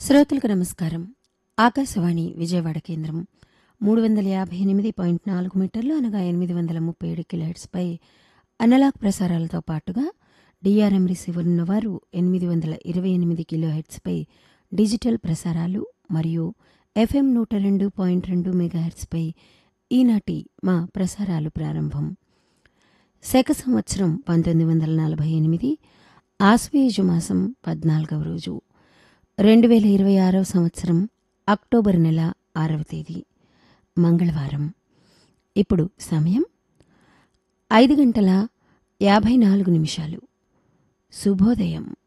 శ్రోతలకు నమస్కారం ఆకాశవాణి విజయవాడ కేంద్రం మూడు వందల యాభై ఎనిమిది పాయింట్ నాలుగు మీటర్లు అనగా ఎనిమిది వందల ముప్పై ఏడు కిలోహెట్స్పై అనలాగ్ ప్రసారాలతో పాటుగా డిఆర్ఎం రిసీవర్ ఉన్నవారు ఎనిమిది వందల ఇరవై ఎనిమిది కిలోహెట్స్పై డిజిటల్ ప్రసారాలు మరియు ఎఫ్ఎం నూట రెండు పాయింట్ రెండు మెగాహెట్స్పై ఈనాటి మా ప్రసారాలు ప్రారంభం శక సంవత్సరం పంతొమ్మిది వందల నలభై ఎనిమిది ఆశ్వయుజ మాసం పద్నాలుగవ రోజు రెండు వేల ఇరవై ఆరవ సంవత్సరం అక్టోబర్ నెల ఆరవ తేదీ మంగళవారం ఇప్పుడు సమయం ఐదు గంటల యాభై నాలుగు నిమిషాలు శుభోదయం